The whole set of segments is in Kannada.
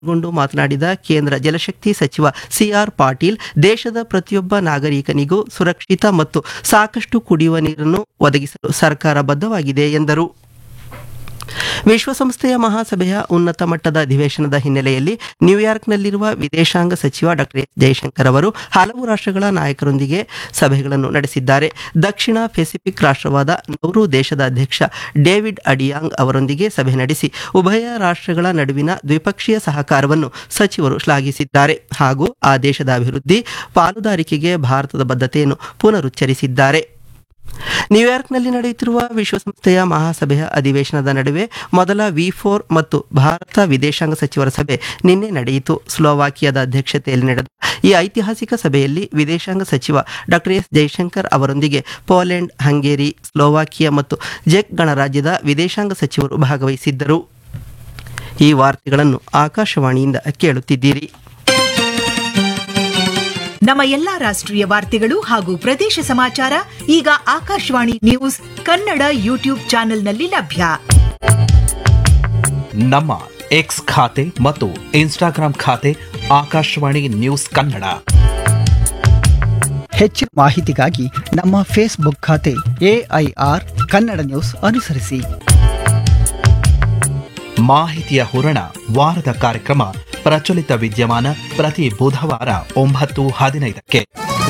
ಪಾಲ್ಗೊಂಡು ಮಾತನಾಡಿದ ಕೇಂದ್ರ ಜಲಶಕ್ತಿ ಸಚಿವ ಸಿಆರ್ ಪಾಟೀಲ್ ದೇಶದ ಪ್ರತಿಯೊಬ್ಬ ನಾಗರಿಕನಿಗೂ ಸುರಕ್ಷಿತ ಮತ್ತು ಸಾಕಷ್ಟು ಕುಡಿಯುವ ನೀರನ್ನು ಒದಗಿಸಲು ಸರ್ಕಾರ ಬದ್ಧವಾಗಿದೆ ಎಂದರು ವಿಶ್ವಸಂಸ್ಥೆಯ ಮಹಾಸಭೆಯ ಉನ್ನತ ಮಟ್ಟದ ಅಧಿವೇಶನದ ಹಿನ್ನೆಲೆಯಲ್ಲಿ ನ್ಯೂಯಾರ್ಕ್ನಲ್ಲಿರುವ ವಿದೇಶಾಂಗ ಸಚಿವ ಡಾಕ್ಟರ್ ಎಸ್ ಜಯಶಂಕರ್ ಅವರು ಹಲವು ರಾಷ್ಟ್ರಗಳ ನಾಯಕರೊಂದಿಗೆ ಸಭೆಗಳನ್ನು ನಡೆಸಿದ್ದಾರೆ ದಕ್ಷಿಣ ಪೆಸಿಫಿಕ್ ರಾಷ್ಟ್ರವಾದ ನೌರು ದೇಶದ ಅಧ್ಯಕ್ಷ ಡೇವಿಡ್ ಅಡಿಯಾಂಗ್ ಅವರೊಂದಿಗೆ ಸಭೆ ನಡೆಸಿ ಉಭಯ ರಾಷ್ಟ್ರಗಳ ನಡುವಿನ ದ್ವಿಪಕ್ಷೀಯ ಸಹಕಾರವನ್ನು ಸಚಿವರು ಶ್ಲಾಘಿಸಿದ್ದಾರೆ ಹಾಗೂ ಆ ದೇಶದ ಅಭಿವೃದ್ಧಿ ಪಾಲುದಾರಿಕೆಗೆ ಭಾರತದ ಬದ್ಧತೆಯನ್ನು ಪುನರುಚ್ಚರಿಸಿದ್ದಾರೆ ನ್ಯೂಯಾರ್ಕ್ನಲ್ಲಿ ನಡೆಯುತ್ತಿರುವ ವಿಶ್ವಸಂಸ್ಥೆಯ ಮಹಾಸಭೆಯ ಅಧಿವೇಶನದ ನಡುವೆ ಮೊದಲ ವಿ ಫೋರ್ ಮತ್ತು ಭಾರತ ವಿದೇಶಾಂಗ ಸಚಿವರ ಸಭೆ ನಿನ್ನೆ ನಡೆಯಿತು ಸ್ಲೋವಾಕಿಯಾದ ಅಧ್ಯಕ್ಷತೆಯಲ್ಲಿ ನಡೆದ ಈ ಐತಿಹಾಸಿಕ ಸಭೆಯಲ್ಲಿ ವಿದೇಶಾಂಗ ಸಚಿವ ಡಾಕ್ಟರ್ ಎಸ್ ಜೈಶಂಕರ್ ಅವರೊಂದಿಗೆ ಪೋಲೆಂಡ್ ಹಂಗೇರಿ ಸ್ಲೋವಾಕಿಯಾ ಮತ್ತು ಜೆಕ್ ಗಣರಾಜ್ಯದ ವಿದೇಶಾಂಗ ಸಚಿವರು ಭಾಗವಹಿಸಿದ್ದರು ಈ ವಾರ್ತೆಗಳನ್ನು ಆಕಾಶವಾಣಿಯಿಂದ ಕೇಳುತ್ತಿದ್ದೀರಿ ನಮ್ಮ ಎಲ್ಲಾ ರಾಷ್ಟ್ರೀಯ ವಾರ್ತೆಗಳು ಹಾಗೂ ಪ್ರದೇಶ ಸಮಾಚಾರ ಈಗ ಆಕಾಶವಾಣಿ ನ್ಯೂಸ್ ಕನ್ನಡ ಯೂಟ್ಯೂಬ್ ಚಾನೆಲ್ನಲ್ಲಿ ಲಭ್ಯ ನಮ್ಮ ಎಕ್ಸ್ ಖಾತೆ ಮತ್ತು ಇನ್ಸ್ಟಾಗ್ರಾಂ ಖಾತೆ ಆಕಾಶವಾಣಿ ನ್ಯೂಸ್ ಕನ್ನಡ ಹೆಚ್ಚಿನ ಮಾಹಿತಿಗಾಗಿ ನಮ್ಮ ಫೇಸ್ಬುಕ್ ಖಾತೆ ಎಐಆರ್ ಕನ್ನಡ ನ್ಯೂಸ್ ಅನುಸರಿಸಿ ಮಾಹಿತಿಯ ಹೂರಣ ವಾರದ ಕಾರ್ಯಕ್ರಮ ಪ್ರಚಲಿತ ವಿದ್ಯಮಾನ ಪ್ರತಿ ಬುಧವಾರ ಒಂಬತ್ತು ಹದಿನೈದಕ್ಕೆ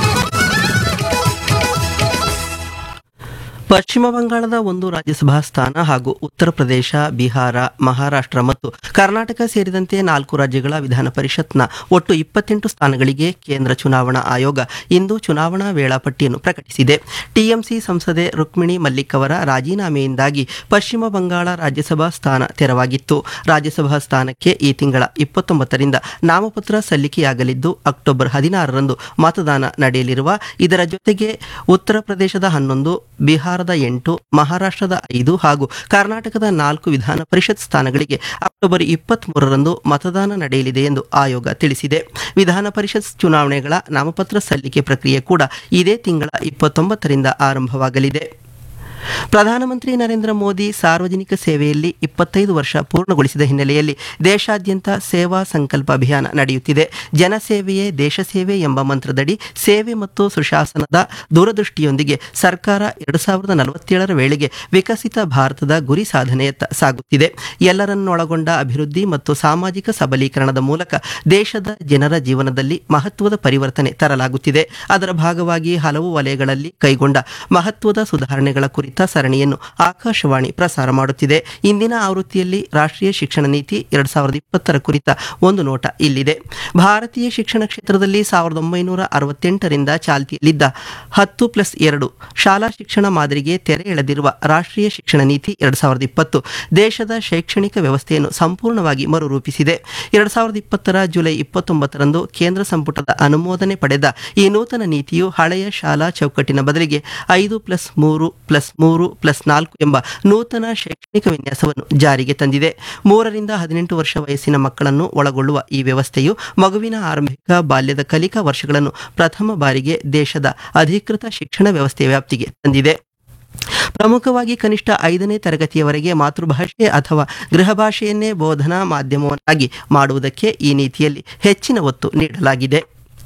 ಪಶ್ಚಿಮ ಬಂಗಾಳದ ಒಂದು ರಾಜ್ಯಸಭಾ ಸ್ಥಾನ ಹಾಗೂ ಉತ್ತರ ಪ್ರದೇಶ ಬಿಹಾರ ಮಹಾರಾಷ್ಟ್ರ ಮತ್ತು ಕರ್ನಾಟಕ ಸೇರಿದಂತೆ ನಾಲ್ಕು ರಾಜ್ಯಗಳ ವಿಧಾನ ಪರಿಷತ್ನ ಒಟ್ಟು ಇಪ್ಪತ್ತೆಂಟು ಸ್ಥಾನಗಳಿಗೆ ಕೇಂದ್ರ ಚುನಾವಣಾ ಆಯೋಗ ಇಂದು ಚುನಾವಣಾ ವೇಳಾಪಟ್ಟಿಯನ್ನು ಪ್ರಕಟಿಸಿದೆ ಟಿಎಂಸಿ ಸಂಸದೆ ರುಕ್ಮಿಣಿ ಮಲ್ಲಿಕ್ ಅವರ ರಾಜೀನಾಮೆಯಿಂದಾಗಿ ಪಶ್ಚಿಮ ಬಂಗಾಳ ರಾಜ್ಯಸಭಾ ಸ್ಥಾನ ತೆರವಾಗಿತ್ತು ರಾಜ್ಯಸಭಾ ಸ್ಥಾನಕ್ಕೆ ಈ ತಿಂಗಳ ಇಪ್ಪತ್ತೊಂಬತ್ತರಿಂದ ನಾಮಪತ್ರ ಸಲ್ಲಿಕೆಯಾಗಲಿದ್ದು ಅಕ್ಟೋಬರ್ ಹದಿನಾರರಂದು ಮತದಾನ ನಡೆಯಲಿರುವ ಇದರ ಜೊತೆಗೆ ಉತ್ತರ ಪ್ರದೇಶದ ಹನ್ನೊಂದು ಬಿಹಾರದ ಎಂಟು ಮಹಾರಾಷ್ಟ್ರದ ಐದು ಹಾಗೂ ಕರ್ನಾಟಕದ ನಾಲ್ಕು ವಿಧಾನ ಪರಿಷತ್ ಸ್ಥಾನಗಳಿಗೆ ಅಕ್ಟೋಬರ್ ಇಪ್ಪತ್ಮೂರರಂದು ಮತದಾನ ನಡೆಯಲಿದೆ ಎಂದು ಆಯೋಗ ತಿಳಿಸಿದೆ ವಿಧಾನ ಪರಿಷತ್ ಚುನಾವಣೆಗಳ ನಾಮಪತ್ರ ಸಲ್ಲಿಕೆ ಪ್ರಕ್ರಿಯೆ ಕೂಡ ಇದೇ ತಿಂಗಳ ಇಪ್ಪತ್ತೊಂಬತ್ತರಿಂದ ಆರಂಭವಾಗಲಿದೆ ಪ್ರಧಾನಮಂತ್ರಿ ನರೇಂದ್ರ ಮೋದಿ ಸಾರ್ವಜನಿಕ ಸೇವೆಯಲ್ಲಿ ಇಪ್ಪತ್ತೈದು ವರ್ಷ ಪೂರ್ಣಗೊಳಿಸಿದ ಹಿನ್ನೆಲೆಯಲ್ಲಿ ದೇಶಾದ್ಯಂತ ಸೇವಾ ಸಂಕಲ್ಪ ಅಭಿಯಾನ ನಡೆಯುತ್ತಿದೆ ಜನಸೇವೆಯೇ ದೇಶ ಸೇವೆ ಎಂಬ ಮಂತ್ರದಡಿ ಸೇವೆ ಮತ್ತು ಸುಶಾಸನದ ದೂರದೃಷ್ಟಿಯೊಂದಿಗೆ ಸರ್ಕಾರ ಎರಡು ಸಾವಿರದ ನಲವತ್ತೇಳರ ವೇಳೆಗೆ ವಿಕಸಿತ ಭಾರತದ ಗುರಿ ಸಾಧನೆಯತ್ತ ಸಾಗುತ್ತಿದೆ ಎಲ್ಲರನ್ನೊಳಗೊಂಡ ಅಭಿವೃದ್ಧಿ ಮತ್ತು ಸಾಮಾಜಿಕ ಸಬಲೀಕರಣದ ಮೂಲಕ ದೇಶದ ಜನರ ಜೀವನದಲ್ಲಿ ಮಹತ್ವದ ಪರಿವರ್ತನೆ ತರಲಾಗುತ್ತಿದೆ ಅದರ ಭಾಗವಾಗಿ ಹಲವು ವಲಯಗಳಲ್ಲಿ ಕೈಗೊಂಡ ಮಹತ್ವದ ಸುಧಾರಣೆಗಳ ಕುರಿತ ಸರಣಿಯನ್ನು ಆಕಾಶವಾಣಿ ಪ್ರಸಾರ ಮಾಡುತ್ತಿದೆ ಇಂದಿನ ಆವೃತ್ತಿಯಲ್ಲಿ ರಾಷ್ಟ್ರೀಯ ಶಿಕ್ಷಣ ನೀತಿ ಎರಡ್ ಸಾವಿರದ ಇಪ್ಪತ್ತರ ಕುರಿತ ಒಂದು ನೋಟ ಇಲ್ಲಿದೆ ಭಾರತೀಯ ಶಿಕ್ಷಣ ಕ್ಷೇತ್ರದಲ್ಲಿ ಸಾವಿರದ ಒಂಬೈನೂರ ಅರವತ್ತೆಂಟರಿಂದ ಚಾಲ್ತಿಯಲ್ಲಿದ್ದ ಹತ್ತು ಪ್ಲಸ್ ಎರಡು ಶಾಲಾ ಶಿಕ್ಷಣ ಮಾದರಿಗೆ ತೆರೆ ಎಳೆದಿರುವ ರಾಷ್ಟ್ರೀಯ ಶಿಕ್ಷಣ ನೀತಿ ಎರಡ್ ಸಾವಿರದ ಇಪ್ಪತ್ತು ದೇಶದ ಶೈಕ್ಷಣಿಕ ವ್ಯವಸ್ಥೆಯನ್ನು ಸಂಪೂರ್ಣವಾಗಿ ಮರುರೂಪಿಸಿದೆ ಎರಡ್ ಸಾವಿರದ ಇಪ್ಪತ್ತರ ಜುಲೈ ಇಪ್ಪತ್ತೊಂಬತ್ತರಂದು ಕೇಂದ್ರ ಸಂಪುಟದ ಅನುಮೋದನೆ ಪಡೆದ ಈ ನೂತನ ನೀತಿಯು ಹಳೆಯ ಶಾಲಾ ಚೌಕಟ್ಟಿನ ಬದಲಿಗೆ ಐದು ಪ್ಲಸ್ ಮೂರು ಪ್ಲಸ್ ಮೂರು ಪ್ಲಸ್ ನಾಲ್ಕು ಎಂಬ ನೂತನ ಶೈಕ್ಷಣಿಕ ವಿನ್ಯಾಸವನ್ನು ಜಾರಿಗೆ ತಂದಿದೆ ಮೂರರಿಂದ ಹದಿನೆಂಟು ವರ್ಷ ವಯಸ್ಸಿನ ಮಕ್ಕಳನ್ನು ಒಳಗೊಳ್ಳುವ ಈ ವ್ಯವಸ್ಥೆಯು ಮಗುವಿನ ಆರಂಭಿಕ ಬಾಲ್ಯದ ಕಲಿಕಾ ವರ್ಷಗಳನ್ನು ಪ್ರಥಮ ಬಾರಿಗೆ ದೇಶದ ಅಧಿಕೃತ ಶಿಕ್ಷಣ ವ್ಯವಸ್ಥೆಯ ವ್ಯಾಪ್ತಿಗೆ ತಂದಿದೆ ಪ್ರಮುಖವಾಗಿ ಕನಿಷ್ಠ ಐದನೇ ತರಗತಿಯವರೆಗೆ ಮಾತೃಭಾಷೆ ಅಥವಾ ಗೃಹಭಾಷೆಯನ್ನೇ ಬೋಧನಾ ಮಾಧ್ಯಮವನ್ನಾಗಿ ಮಾಡುವುದಕ್ಕೆ ಈ ನೀತಿಯಲ್ಲಿ ಹೆಚ್ಚಿನ ಒತ್ತು ನೀಡಲಾಗಿದೆ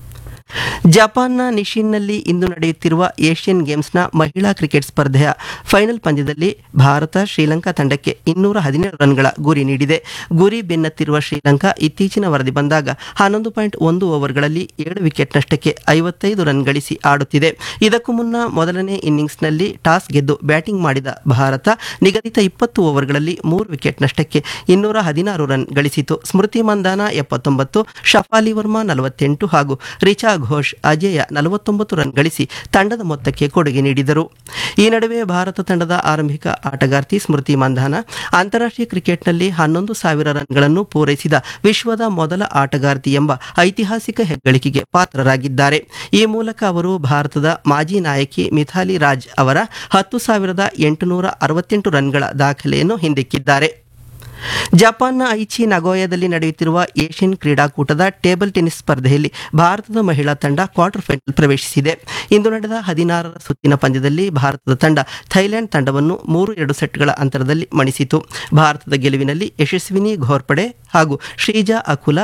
ಜಪಾನ್ನ ನಿಶಿನ್ನಲ್ಲಿ ಇಂದು ನಡೆಯುತ್ತಿರುವ ಏಷ್ಯನ್ ಗೇಮ್ಸ್ನ ಮಹಿಳಾ ಕ್ರಿಕೆಟ್ ಸ್ಪರ್ಧೆಯ ಫೈನಲ್ ಪಂದ್ಯದಲ್ಲಿ ಭಾರತ ಶ್ರೀಲಂಕಾ ತಂಡಕ್ಕೆ ಇನ್ನೂರ ಹದಿನೇಳು ರನ್ಗಳ ಗುರಿ ನೀಡಿದೆ ಗುರಿ ಬೆನ್ನತ್ತಿರುವ ಶ್ರೀಲಂಕಾ ಇತ್ತೀಚಿನ ವರದಿ ಬಂದಾಗ ಹನ್ನೊಂದು ಪಾಯಿಂಟ್ ಒಂದು ಓವರ್ಗಳಲ್ಲಿ ಏಳು ವಿಕೆಟ್ ನಷ್ಟಕ್ಕೆ ಐವತ್ತೈದು ರನ್ ಗಳಿಸಿ ಆಡುತ್ತಿದೆ ಇದಕ್ಕೂ ಮುನ್ನ ಮೊದಲನೇ ಇನ್ನಿಂಗ್ಸ್ನಲ್ಲಿ ಟಾಸ್ ಗೆದ್ದು ಬ್ಯಾಟಿಂಗ್ ಮಾಡಿದ ಭಾರತ ನಿಗದಿತ ಇಪ್ಪತ್ತು ಓವರ್ಗಳಲ್ಲಿ ಮೂರು ವಿಕೆಟ್ ನಷ್ಟಕ್ಕೆ ಇನ್ನೂರ ಹದಿನಾರು ರನ್ ಗಳಿಸಿತು ಸ್ಮೃತಿ ಮಂದಾನ ಎಪ್ಪತ್ತೊಂಬತ್ತು ಶಫಾಲಿ ವರ್ಮಾ ನಲವತ್ತೆಂಟು ಹಾಗೂ ರಿಚಾ ಘೋಷ್ ಅಜೇಯ ನಲವತ್ತೊಂಬತ್ತು ರನ್ ಗಳಿಸಿ ತಂಡದ ಮೊತ್ತಕ್ಕೆ ಕೊಡುಗೆ ನೀಡಿದರು ಈ ನಡುವೆ ಭಾರತ ತಂಡದ ಆರಂಭಿಕ ಆಟಗಾರ್ತಿ ಸ್ಮೃತಿ ಮಂಧಾನ ಅಂತಾರಾಷ್ಟ್ರೀಯ ಕ್ರಿಕೆಟ್ನಲ್ಲಿ ಹನ್ನೊಂದು ಸಾವಿರ ರನ್ಗಳನ್ನು ಪೂರೈಸಿದ ವಿಶ್ವದ ಮೊದಲ ಆಟಗಾರ್ತಿ ಎಂಬ ಐತಿಹಾಸಿಕ ಹೆಗ್ಗಳಿಕೆಗೆ ಪಾತ್ರರಾಗಿದ್ದಾರೆ ಈ ಮೂಲಕ ಅವರು ಭಾರತದ ಮಾಜಿ ನಾಯಕಿ ಮಿಥಾಲಿ ರಾಜ್ ಅವರ ಹತ್ತು ಸಾವಿರದ ಎಂಟುನೂರ ಅರವತ್ತೆಂಟು ರನ್ಗಳ ದಾಖಲೆಯನ್ನು ಹಿಂದಿಕ್ಕಿದ್ದಾರೆ ಜಪಾನ್ನ ಐಚಿ ನಗೋಯಾದಲ್ಲಿ ನಡೆಯುತ್ತಿರುವ ಏಷ್ಯನ್ ಕ್ರೀಡಾಕೂಟದ ಟೇಬಲ್ ಟೆನ್ನಿಸ್ ಸ್ಪರ್ಧೆಯಲ್ಲಿ ಭಾರತದ ಮಹಿಳಾ ತಂಡ ಕ್ವಾರ್ಟರ್ ಫೈನಲ್ ಪ್ರವೇಶಿಸಿದೆ ಇಂದು ನಡೆದ ಹದಿನಾರರ ಸುತ್ತಿನ ಪಂದ್ಯದಲ್ಲಿ ಭಾರತದ ತಂಡ ಥೈಲ್ಯಾಂಡ್ ತಂಡವನ್ನು ಮೂರು ಎರಡು ಸೆಟ್ಗಳ ಅಂತರದಲ್ಲಿ ಮಣಿಸಿತು ಭಾರತದ ಗೆಲುವಿನಲ್ಲಿ ಯಶಸ್ವಿನಿ ಘೋರ್ಪಡೆ ಹಾಗೂ ಶ್ರೀಜಾ ಅಕುಲ